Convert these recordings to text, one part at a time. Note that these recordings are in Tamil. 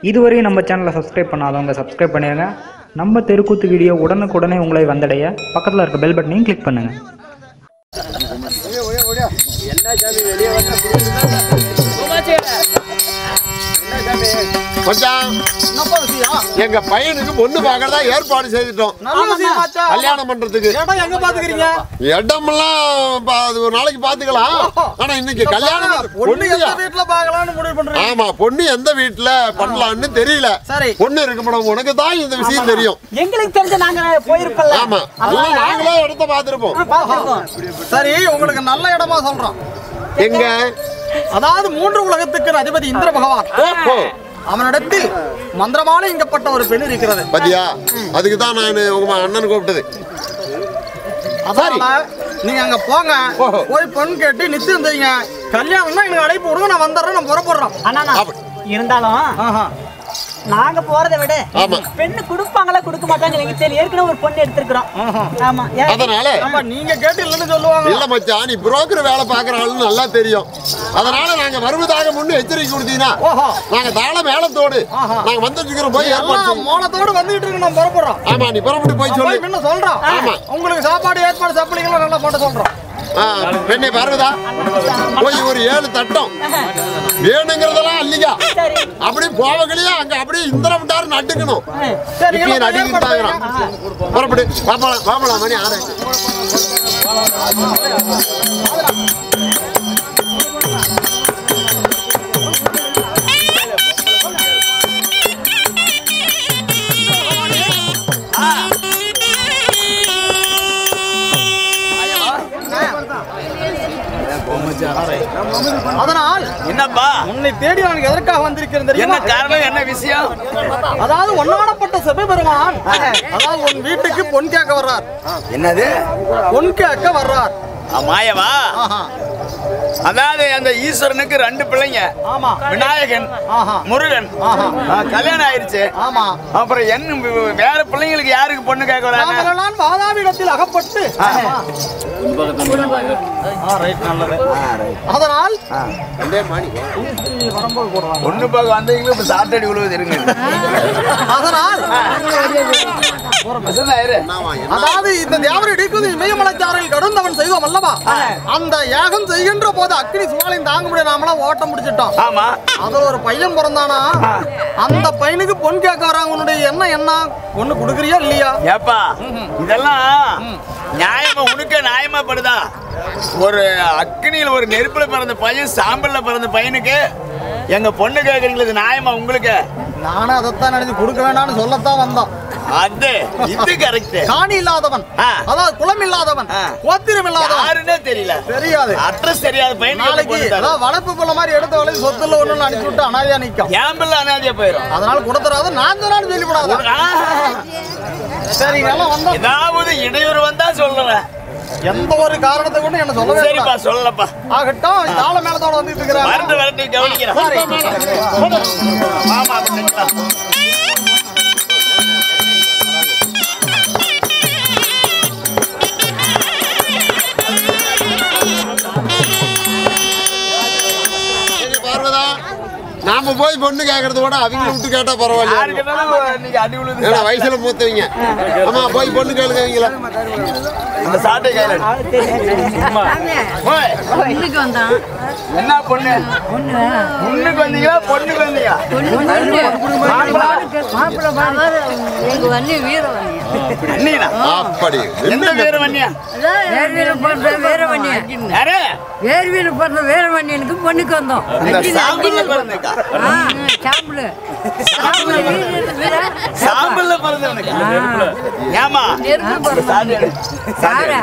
இதுவரையும் நம்ம சேனலை சப்ஸ்கிரைப் பண்ணாதவங்க சப்ஸ்கிரைப் பண்ணிடுங்க நம்ம தெருக்கூத்து வீடியோ உடனுக்குடனே உங்களை வந்தடைய பக்கத்தில் இருக்க பெல் பட்டனையும் கிளிக் பண்ணுங்கள் மச்சான் என்னப்பா விஷயம் எங்க பையனுக்கு பொண்ணு பார்க்கறதா ஏற்பாடு செய்துட்டோம் நல்ல விஷயம் ஆச்சா கல்யாணம் பண்றதுக்கு இடம் எங்க பாத்துக்கிறீங்க இடமெல்லாம் பா- அது ஒரு நாளைக்கு பாத்துக்கலாம் ஆனா இன்னைக்கு கல்யாணம் பொண்ணு பொண்ணு எந்த வீட்டுல பாக்கலாம்னு முடிவு பண்றீங்க ஆமா பொண்ணு எந்த வீட்டுல பண்ணலாம்னு தெரியல சரி. பொண்ணு இருக்கு மேடம் உனக்கு தான் இந்த விஷயம் தெரியும் எங்களுக்கு தெரிஞ்ச நாங்க போயிருப்போம்ல ஆமா அதெல்லாம் நாங்களே இடத்த பார்த்திருப்போம் பார்த்திருக்கோம். சரி உங்களுக்கு நல்ல இடமா சொல்றோம் எங்க அதாவது மூன்று உலகத்துக்கு அதிபதி இந்திர பகவான் ஓஹோ அவனிடத்தில் மந்திரமான இங்கப்பட்ட ஒரு பெண் இருக்கிறது பாத்தியா அதுக்கு தான் நான் உங்க அண்ணன் கூப்பிட்டது அதனால நீங்க அங்க போங்க ஓஹோ. போய் பொண்ணு கேட்டு நிச்சயம் செய்யுங்க கல்யாணம்னா எனக்கு அழைப்பு விடுங்க நான் வந்துடுறேன் நான் புறப்படுறோம் அண்ணா அண்ணா, அப்ப- இருந்தாலும் ஆஹா. நாங்க போறதை விட ஆமா. பெண்ணு கொடுப்பாங்களா கொடுக்க மாட்டாங்க எனக்கு தெரியல ஏற்கனவே ஒரு பொண்ணு எடுத்திருக்கிறோம் ஆமா ஏன்? அதனால ஆமா நீங்க கேட்டு இல்லைன்னு சொல்லுவாங்க இல்ல மச்சான் நீ புரோக்கர் வேலை பாக்குற ஆளுன்னு நல்லா தெரியும் அதனால நாங்க வருவதாக முன்னு எச்சரிக்கை கொடுத்தீங்கன்னா ஓஹோ நாங்க தாள மேளத்தோடு ஆஹா. நாங்க வந்துட்டு இருக்கிற போய் ஏற்பாடு எல்லாம் செய்யும். மோனத்தோடு வந்துட்டு இருக்கு நான் புறப்படுறோம் ஆமா நீ புறப்பட்டு போய் போய் சொல்லு முன்ன சொல்றோம் ஆமா. உங்களுக்கு சாப்பாடு ஏற்பாடு சப்பளிகளும் நல்லா போட்டு சொல்றோம் ஆ, பெண்ணே பார்வதா போய் ஒரு ஏழு தட்டம் வேணுங்கிறதெல்லாம் அல்லியா சரி அப்படி போவகளையே அங்க அப்படியே இந்திரம் விட்டாரு நட்டுக்கணும் சரி இப்பயே எல்லாம் நடிக்கிட்டு ஏற்பாடு தாங்கிறான் புறப்படு பாப்பலாம் பாப்பலாம் மணி ஆறு அதனால் என்னப்பா உன்னை தேடி நான் எதற்காக வந்திருக்கிறேன் என்ன தெரியுமா காரணம் என்ன விஷயம் அதாவது ஒன்னாடப்பட்ட சபை பெருமான் அதாவது உன் வீட்டுக்கு பொன் கேட்க வர்றார் என்னது பொன் கேட்க வர்றார் மாயவா ஆஹா அதாவது அந்த ஈஸ்வரனுக்கு ரெண்டு பிள்ளைங்க ஆமா விநாயகன் ஆஹா முருகன் ஆஹா. ஆ, கல்யாணம் ஆயிருச்சு ஆமா அப்புறம் என்ன வே- வேற பிள்ளைங்களுக்கு யாருக்கு பொண்ணு கேட்க வராங்க நாமெல்லாம் வாதாபிடத்தில் அகப்பட்டு ஆ, ரைட், நல்லது. அதனால் பொண்ணு பார்க்க வந்தவங்களும் இப்ப சாட்டடி விழுவது இருங்க அதனால் வசந்தா இரு. அதாவது இந்த தேவரை இடிக்குது இமயமலைச்சாரையில் கடுந்தவன் செய்வோம் அல்லவா அந்த யாகம் செய்கின்ற போது அக்னி சுவாலையும் தாங்க முடியாது நாமெல்லாம் ஓட்டம் முடிச்சிட்டோம் ஆமா அதுல ஒரு பையன் பிறந்தானா அந்த பையனுக்கு பொன் கேட்க வராங்க உன்னுடைய என்ன என்ன பொண்ணு கொடுக்குறியா இல்லையா ஏப்பா இதெல்லாம் நியாயமா உனக்கே நியாயமா படுதா ஒரு அக்னியில் ஒரு நெருப்புல பிறந்த பையன் சாம்பல்ல பிறந்த பையனுக்கு எங்க பொண்ணு கேட்கறீங்களுக்கு நியாயமா உங்களுக்கு நானும் அதைத்தான் நினைச்சு கொடுக்க வேண்டாம்னு சொல்லத்தான் வந்தோம் அது இது கரெக்ட் காணி இல்லாதவன் ஆ. அதாவது குலம் இல்லாதவன் ஆ. கோத்திரம் இல்லாதவன் யாருன்னே தெரியல தெரியாது அட்ரஸ் தெரியாத பையன் நாளைக்கு அதாவது வளர்ப்பு பிள்ளை மாதிரி எடுத்த வழி சொத்துல ஒண்ணு அனுப்பி விட்டு அனாதையா நிக்கும் என் பிள்ளை அனாதியா போயிடும் அதனால கொடுத்துறாத நான் சொன்னாலும் சொல்லிவிடாத சரி எல்லாம் வந்தோம் ஏதாவது இடையூறு வந்தா சொல்றேன் எந்த ஒரு காரணத்தை கொண்டு என்ன சொல்ல சரிப்பா வேண்டாம் சொல்லப்பா ஆகட்டும் தாள மேலத்தோட வந்துட்டு இருக்கிறாங்க வரட்டு வரட்டு கவனிக்கிறேன் ஆமா அப்படிங்களா? சரி, பார்வதா நாம போய் பொண்ணு கேக்குறத விட அவங்க விட்டு கேட்டா யாரு பரவாயில்ல கேட்டாலும் இன்னைக்கு அடி விழுது ஏன்னா வயசுல மூத்தவங்க ஆமா போய் பொண்ணு கேளுங்க அவங்கள அந்த சாட்டை கையில எடு. அது தெரியும். அம்மா, ஓய், பொண்ணுக்கு வந்தான் என்ன பொண்ணு பொண்ணு பொண்ணுக்கு வந்தீங்களா பொண்ணுக்கு வந்தீங்க மாப்பிள்ளை பாரு எங்க வண்ணி வீரவண்ணி அண்ணினா அப்படி எந்த வீரமண்ணியா வேர்வீல பிறந்த வீரவண்ணி யாரு வேர்வீல பிறந்த வீரவண்ணியனுக்கு பொண்ணுக்கு வந்தோம் இந்த சாம்பல்ல பிறந்துக்கா ஆ, சாம்பலு சாம்பலு வீர- வீர- சாம்பல்ல பிறந்தவனுக்கு ஏமா நெருப்பு சாட்டை எடு. சாரா.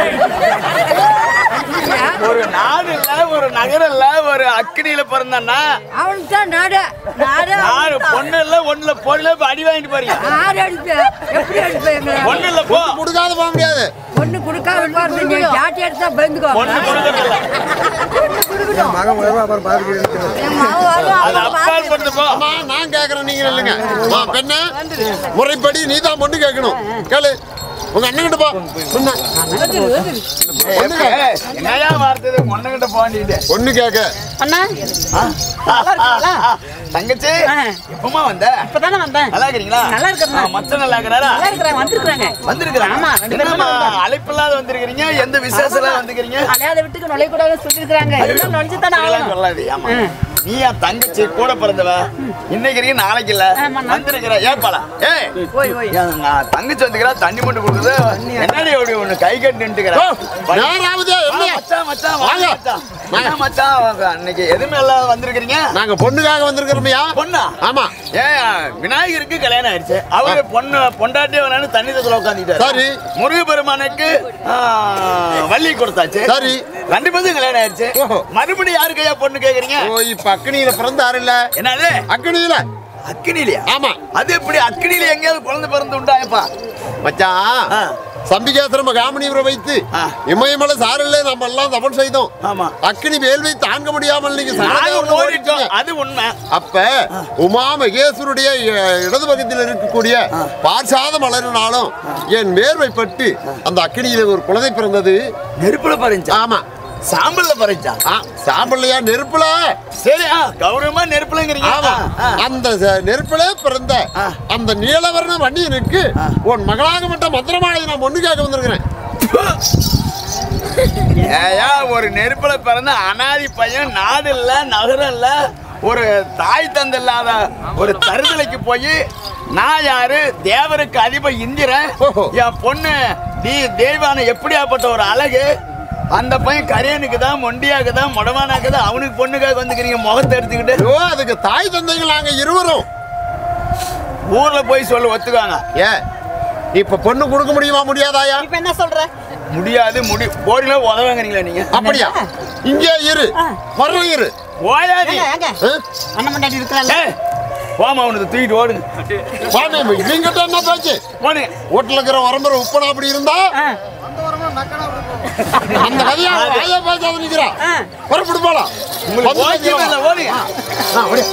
ஒரு நாடு இல்ல ஒரு நகரம் இல்ல ஒரு அக்கினியில பிறந்தான்னா அவனுக்கு தான் நாடு நாடு யாரு பொண்ணு இல்ல ஒண்ணுல பொண்ணு இப்ப அடி வாங்கிட்டு போறீங்க ஆறு அடிப்பேன் எப்படி அடிப்பேன் எங்களை பொண்ணு இல்ல போ கொடுக்காத போக முடியாது பொண்ணு கொடுக்காம பாருங்க நீ ஜாட்டி எடுத்தா பயந்துக்கோ பொண்ணு கொடுக்கறதில்ல என் மகன் அது வருவான் அப்பால் கொண்டு போ அம்மா நான் கேக்குறேன் நீங்க இல்லைங்க அம்மா பெண்ணே முறைப்படி நீ தான் பொண்ணு கேட்கணும் கேளு உங்க அண்ணன் கிட்ட போ முன்ன. ஏய், என்னையா வார்த்தை ஒண்ணுகிட்ட போண்டிட்டு பொண்ணு கேட்க அண்ணா நல்லா இருக்கீங்களா? தங்கச்சி ஆ. எப்பமா வந்த இப்பதானே வந்தேன் நல்லா இருக்கிறீங்களா நல்லா இருக்கிறேன். ஆ, மச்சான் நல்லா இருக்கிறாரா நல்லா இருக்கிறாங்க வந்திருக்கிறாங்க வந்திருக்கிறாங்க ஆமா, ரெண்டு பேரும் என்னம்மா வந்தாங்க. அழைப்பில்லாத வந்திருக்கிறீங்க எந்த விசேஷம் வந்துக்கிறீங்க அலையாத வீட்டுக்கு நுழையக்கூடாதுன்னு சொல்லியிருக்கிறாங்க எல்லாம் நுழைஞ்சுதானே அப்படிலாம் ஆகணும் சொல்லாது ஆமா ம். நீ என் தங்கச்சி கூட பிறந்தவ இன்னைக்கு இருக்கு, நாளைக்கு இல்ல ஆமா, நான் வந்திருக்கிற ஏப்பாளா ஏய் ஓய் ஓய் என் நான் தங்கச்சி வந்துக்கிறா தண்ணி மட்டும் கொடுக்குது என்னடி அப்படி ஒண்ணு கை கட்டி நின்றுக்கிறா ஓ, நேராவது என்ன மச்சான் மச்சான் வாங்க வாங்க. மச்சான் என்ன மச்சான் வாங்க. அன்னைக்கு எதுவுமே எல்லாம் வந்திருக்கிறீங்க நாங்க பொண்ணுக்காக வந்திருக்கிறோமையா பொண்ணா ஆமா ஏன் விநாயகருக்கு கல்யாணம் ஆயிடுச்சு அவரு பொண்ணு பொண்டாட்டியே வேணாலும் தண்ணி தத்துல உட்காந்துட்டாரு சரி. முருகப்பெருமானுக்கு ஆ, வள்ளி கொடுத்தாச்சு சரி. ரெண்டு பேரும் கல்யாணம் ஆயிடுச்சு ஓஹோ. மறுபடியும் யாரு கையா பொண்ணு கேக்குறீங்க ஓ இப்ப அக்கனியில பிறந்தாரு இல்ல என்னது அக்கனியில அக்கினிலையா ஆமா அது எப்படி அக்கினியில எங்கேயாவது குழந்தை பிறந்து உண்டாயப்பா மச்சான் ஆ. சம்பிகேஸ்வரம் காமணிபுரம் வைத்து ஆ. இமயமலை சாரல்ல நம்ம எல்லாம் தபம் செய்தோம் ஆமா. அக்கினி வேல்வை தாங்க முடியாமல் நீங்க நாங்க சரணடைந்து ஓடிட்டோம் ஓடிட்டீங்க. அது உண்மை அப்ப உமா மகேஸ்வருடைய அஹ், இடது பக்கத்தில் இருக்கக்கூடிய பார்சாத மலரினாலும் என் வேர்வை பட்டு அந்த அக்கினியில ஒரு குழந்தை பிறந்தது நெருப்புல பறிஞ்சா ஆமா சாம்பல்ல பறிஞ்சா ஆ, சாம்பல்லையா நெருப்புல சரி ஆ, கௌரவமா நெருப்புலங்கிறீங்க ஆமா ஆ, ஆ. அந்த ச- நெருப்பிலே பிறந்த ஆ. அந்த நீலவர்ண வண்டியனுக்கு உன் மகளாக மட்டும் மந்திரமாலை நான் ஒண்ணு கேட்க வந்திருக்கிறேன் ஏயா ஒரு நெருப்புல பிறந்த அனாதி பையன் நாடு இல்ல நகரம் இல்ல ஒரு தாய் தந்தை இல்லாத ஒரு தருதலைக்கு போய் நான் யாரு தேவருக்கு அதிப இந்திரன் ஓஹோ. என் பொண்ணு நீ தெய்வான எப்படியாப்பட்ட ஒரு அழகு அந்த பையன் கரியனுக்கு தான் மொண்டியாக்கு தான் முடவானாக்கு தான் அவனுக்கு பொண்ணுக்காக வந்துக்கிறீங்க முகத்தை எடுத்துக்கிட்டு ஐயோ அதுக்கு தாய் தந்தைகள் நாங்க இருவரும் ஊர்ல போய் சொல்லு ஒத்துக்காங்க ஏ இப்ப பொண்ணு கொடுக்க முடியுமா முடியாதாயா இப்ப என்ன சொல்ற முடியாது முடி போடியில உதவுங்கிறீங்களா நீங்க அப்படியா இங்கே இரு வர்ற இரு ஓயாதி ஏங்க, ஏங்க ஆ? அண்ணன் மண்டாட்டி இருக்கிறாள் ஏய், போமா அவனுக்கு தூக்கிட்டு ஓடுங்க வாங்க, இவங்கிட்ட என்ன பேச்சு போனுங்க வீட்டுல இருக்கிற வரம்புற உப்பனா அப்படி இருந்தா அந்த கதையா வாயா பேசாத நிக்கிறா புறப்பட்டு போலாம் உங்களுக்கு ஓகேவா இல்லை ஓடுங்க ஆ, ஓடி.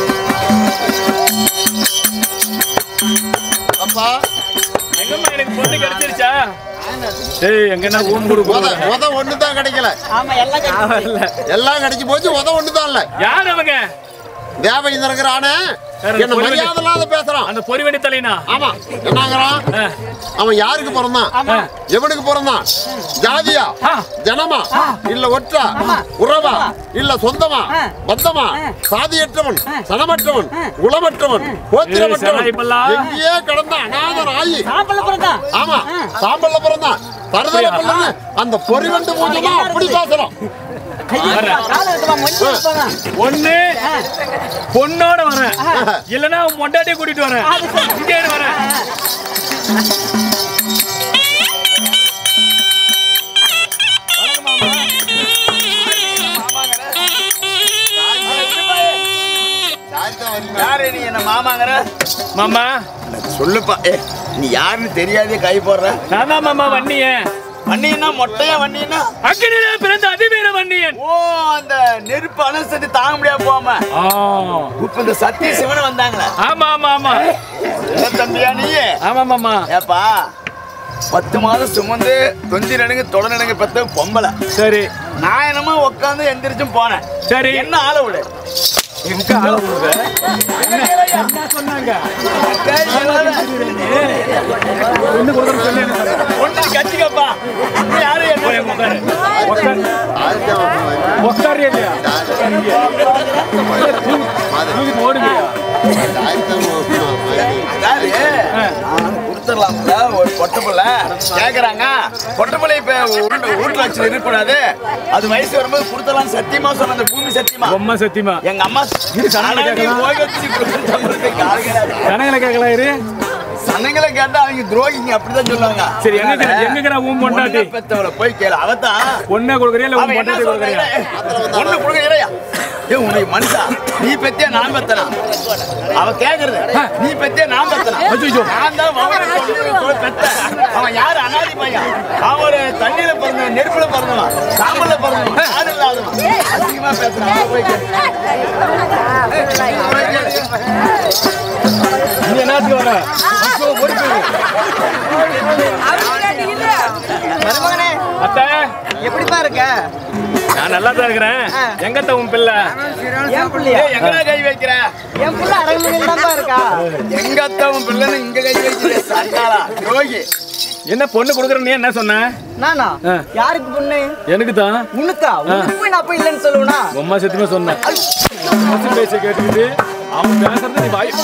அப்பா எங்கம்மா எனக்கு பொண்ணு கிடைச்சிருச்சா டேய் எங்க என்ன ஊன் கொடு உத உத ஒண்ணு தான் கிடைக்கல ஆமா எல்லாம் கிடைச்சிருச்சு. எல்லாம் கிடைச்சு போச்சு உத ஒண்ணு தான் இல்ல யார் அவங்க தேவ இந்த இருக்கிறானே என்ன மரியாதை இல்லாத பேசுறான் அந்த பொறிவெடி தலைனா ஆமா என்னங்கிறான் அவன் யாருக்கு பிறந்தான் எவனுக்கு பிறந்தான் ஜாதியா ஆ. ஜனமா இல்ல ஒற்றா உறவா இல்ல சொந்தமா பந்தமா சாதியற்றவன் சனமற்றவன் குலமற்றவன் கோத்திரமற்றவன் சராய்பல்லா. எங்கேயே கடந்த அநாத நாயி சாப்பிடல பிறந்தான் ஆமா சாம்பல்ல பிறந்தான் தருதல பிள்ளைங்க அந்த பொறிவண்டு பூஜை அப்படி பேசுறான் ஐயோ, காலை வைக்கவா, மொஞ்சு வைப்பாங்க. ஒண்ணு பொண்ணோட வரேன் இல்லனா உன் மொண்டாட்டியை கூட்டிட்டு வரேன் இங்கே இரு வரேன் யாரு நீ என்ன மாமாங்கிற மாமா சொல்லுப்பா ஏ நீ யாருன்னு தெரியாதே கை போடுற நான் தான் மாமா வன்னியன் வண்டினா மொட்டையா வண்டினா அக்கினியில பிறந்த அதிவீர வன்னியன் ஓ அந்த நெருப்பு அனுசரித்து தாங்க முடியாம போகாம ஆ. இப்ப இந்த சத்திய சிவன் வந்தாங்களே ஆமா ஆமா ஆமா என்ன தம்பியா நீ ஆமா மாமா ஏப்பா பத்து மாதம் சுமந்து தொந்தி நடுங்க தொட நடுங்க பெத்த பொம்பளை சரி நான் என்னமோ உட்காந்து எந்திரிச்சும் போனேன் சரி என்ன ஆள விடு எங்க ஆள விடுற? என்ன சொன்னாங்க பொண்ணு கொடுக்குற சொல்லி என்ன சொன்னாங்க? ஒண்ணு கட்சிக்கப்பா யாரு போய் என்ன உட்காரு. உட்காரு. உட்காரு இல்லையா? தூக்கிட்டு ஓடுங்கய்யா. அதாவது, நான் கொடுத்துடலாம்ல ஒரு பொட்டப்புள்ள கேக்குறாங்க பொட்டப்புள்ள இப்ப உருண்டு வீட்டுல வச்சு இருக்கக்கூடாது அது வயசு வரும்போது கொடுத்துடலாம் சத்தியமா சொன்ன அந்த பூமி சத்தியமா பொம்மை சத்தியமா எங்க அம்மா சனங்களை ஆனா நீ கேட்கலாம். போய் வச்சு கொடுத்துட்டு ஆள் கிடையாது. ஜனங்களை கேட்கலாம் இரு சனங்களை கேட்டா அவங்க துரோகிங்க அப்படிதான் சொல்லுவாங்க சரி எங்க இருக்கிற- எங்க இருக்கிற உன் பொண்டாட்டி பொண்ணை பெத்தவளை போய் கேளு அவதான் பொண்ணை கொடுக்குறியா இல்ல அவன் உன் என்ன பொண்டாட்டி கொடுக்குறியா சொல்றா? ஒண்ணு கொடுக்குறியா ஏ உனக்கு மனுஷா நீ பெத்தியா நான் பெத்தனா அவ கேக்குறது நீ பெத்தியா நான் பெத்தனா அச்சச்சோ. நான் தான் மகனை கொண்டு போய் பெத்தேன். அவன் யாரு அனாதி பையன் அவன் ஒரு தண்ணியில பிறந்தவன் நெருப்புல பிறந்தவன் சாம்பல்ல பிறந்தவன் யாரு இல்லாதவன் அதிகமா பேசுறான் அவன் போய் கேளு. போய் கேளு. நீ என்னத்துக்கு வர அவங்க மருமகனே அத்தை எப்படிப்பா இருக்க நான் நல்லா தான் இருக்கிறேன் எங்கத்த உன் பிள்ளை என் பிள்ளையா ஏய், எங்கடா கை வைக்கிற என் பிள்ளை அரண்மனையில் தான்ப்பா இருக்கா எங்க அத்தாவும் பிள்ளைன்னு இங்க கை வைக்கிற சண்டாளா யோகி என்ன பொண்ணு கொடுக்குற நீ என்ன சொன்ன நானா ஆ. யாருக்கு பொண்ணு எனக்கு தான் உனக்கா உனக்கு போய் நான் போய் இல்லைன்னு சொல்லுவேனா அம்மா சத்தியமா சொன்னேன் பசு பேச கேட்டுக்கிட்டு அவன் பேசுறது நீ வாய்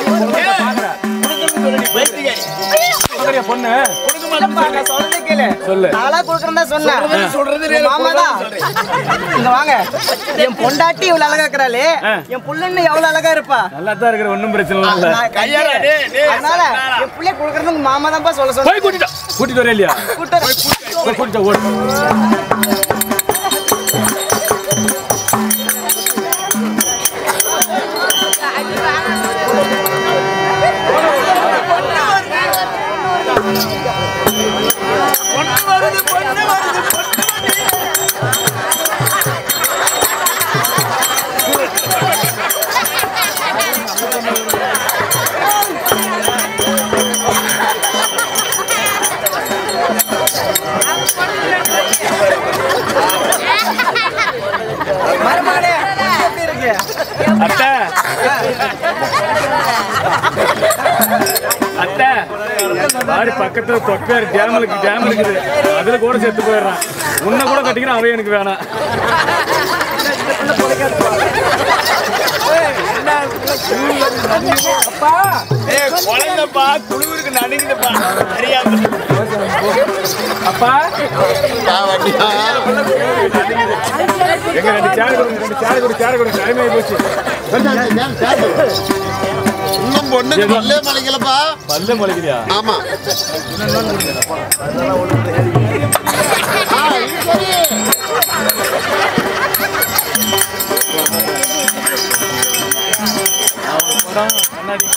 பாக்குறியா பொண்ணு இல்லப்பா, நான் சொல்றதை கேளு. சொல்லு. நாளா கொடுக்கறேன் தான் சொன்னேன். சொல்றது உங்க மாமா தான். இங்க வாங்க. என் பொண்டாட்டி இவ்வளவு அழகா இருக்கிறாளே ஆ. என் புள்ளன்னு எவ்வளவு அழகா இருப்பா நல்லா தான் இருக்கிற ஒன்றும் பிரச்சனை இல்லை நான் கையால, டேய், டேய், அதனால சண்டாளா. என் பிள்ளைய கொடுக்கறது உங்க மாமா தான்ப்பா சொல்ல போய் சொன்னேன் கூட்டிட்டா கூட்டிட்டு வரே இல்லையா கூட்டு வர. போய் கூட்டிட்டு ஓடு மருமகனே, எப்படி இருக்கு? அத்தை அத்தை பாரு பக்கத்துல தொக்காரு டேம் இருக்கு டேம் இருக்குது அதுல கூட செத்து போயிடுறான் உன்னை கூட கட்டிக்கிறேன் அவன் எனக்கு வேணாம் ஏய், குழந்தைப்பா குழுவிற்கு நடுங்குதுப்பா தெரியாம அப்பா வண்டியா எங்க ரெண்டு சேர் கொடுங்க ரெண்டு சேர் கொடு சேர் கொடு டைம் ஆகி போச்சு இன்னும் பொண்ணுக்கு பல்லே மலைக்கலப்பா பல்ல முளைக்கிறியா ஆமா ஆ, ஈஸ்வரி. கண்ணாடி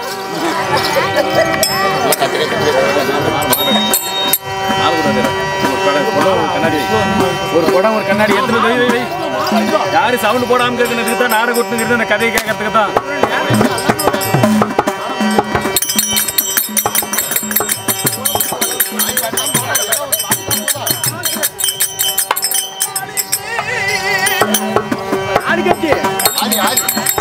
நாலு கூட அது. ஒரு குடம், குடம், ஒரு கண்ணாடி வை. ஒரு குடம் ஒரு கண்ணாடி எடுத்துட்டு வை, வை, வை. யாரு சவுண்ட் போடாம கேட்கறதுக்கு தான் நாடகம் கூட்டுங்கிறது அந்த கதையை கேட்கறதுக்கு தான் ஆடி, ஆடி.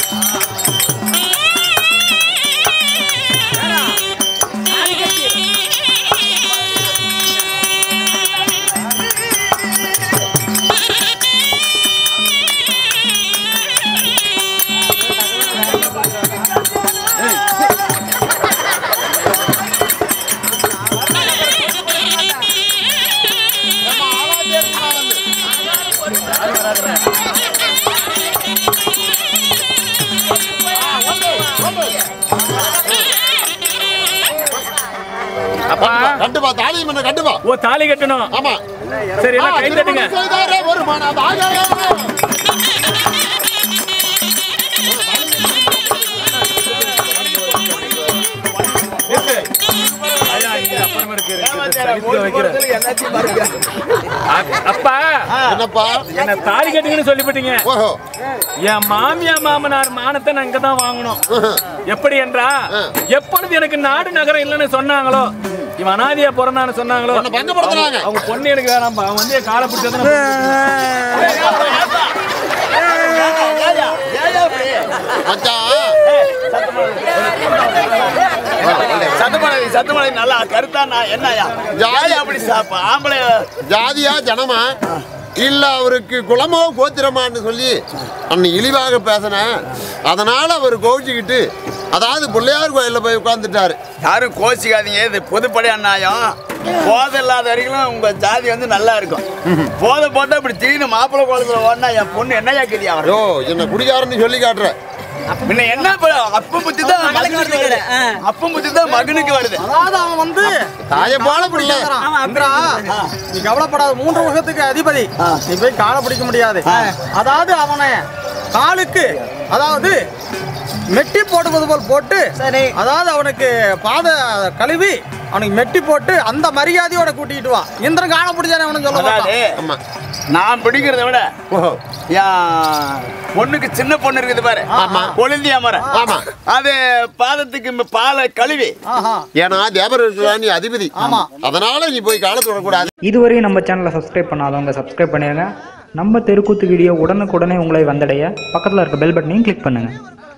ஏம்மா, ஆவாஜ் ஏறுமா வந்து? அப்பா கட்டுப்பா தாலியும் என்ன கட்டுப்பா ஓ தாலி கட்டணும் ஆமா சரி எல்லாம் கை தட்டுங்க திருமணம் செய்தாரே ஒரு மனதாக ஐயா, இங்க அப்புறமா இருக்கு, இருக்கு. தனித்து வைக்கிறேன். எல்லாத்தையும் பாருங்க அ- அப்பா என்னப்பா என்ன தாலி கட்டுங்கன்னு சொல்லிவிட்டீங்க ஓஹோ என் மாமியா மாமனார் மானத்தை நான் இங்க தான் வாங்கணும் எப்படி என்றா எப்பொழுது எனக்கு நாடு நகரம் இல்லைன்னு சொன்னாங்களோ இவன் அனாதியா பிறந்தான்னு சொன்னாங்களோ உன்னை பங்கப்படுத்துறாங்க. அவங்க பொண்ணு எனக்கு வேணாம்பா அவன் வந்து என் காலை பிடிச்சதுன்னு மச்சான் சத்தமலை சத்தமலை நல்லா கருத்தா நான் என்னயா ஜாலி அப்படி சாப்பா ஆம்பளை ஜாதியா ஜனமா இல்ல அவருக்கு குலமோ கோத்திரமான்னு சொல்லி அன்னை இழிவாக பேசினேன் அதனால அவர் கோவிச்சுக்கிட்டு அதாவது பிள்ளையார் கோயில்ல போய் உட்கார்ந்துட்டாரு யாரும் கோச்சிக்காதீங்க இது பொதுப்படை அந்நாயம் போதை இல்லாத வரைக்கும் உங்க ஜாதி வந்து நல்லா இருக்கும் போதை போட்டா இப்படி திடீர்னு மாப்பிள்ளை குளத்துல ஓடினா என் பொண்ணு என்னையா கேள்வி அவர் ஐயோ என்ன குடிகாரன்னு சொல்லி காட்டுற பின்ன என்ன ப- அப்ப புத்தி தான் மகளுக்கு மகனுக்கு வருது ஆ. அப்ப புத்தி தான் மகனுக்கு வருது அதாவது அவன் வந்து தாயை போல பிள்ளை இந்திரா, நீ கவலைப்படாத மூன்று உலகத்துக்கு அதிபதி நீ போய் காலை பிடிக்க முடியாது அதாவது அவனை காலுக்கு அதாவது மெட்டி போடுவது போல் போட்டு சரி. அதாவது அவனுக்கு பாத கழுவி அவனுக்கு மெட்டி போட்டு அந்த மரியாதையோட கூட்டிட்டு வா இந்திரன் காலை பிடிச்சானே அவனுக்கு சொல்ல அதாவது மாட்டான். ஆமா நான் பிடிக்கிறத விட ஓஹோ என் பொண்ணுக்கு சின்ன பொண்ணு இருக்குது பாரு ஆமா. கொழுந்தியா மரம் ஆமா. அது பாதத்துக்கு இந்த பாலை கழுவி ஆஹா ஏன்னா தேவர் நீ அதிபதி ஆமா. அதனால நீ போய் காலத்து விடக்கூடாது இதுவரையும் நம்ம சேனலை சப்ஸ்கிரைப் பண்ணாதவங்க சப்ஸ்கிரைப் பண்ணிடுங்க நம்ம தெருக்கூத்து வீடியோ உடனுக்குடனே உங்களை வந்தடைய பக்கத்தில் இருக்க பெல் பட்டனையும் கிளிக் பண்ணுங்கள்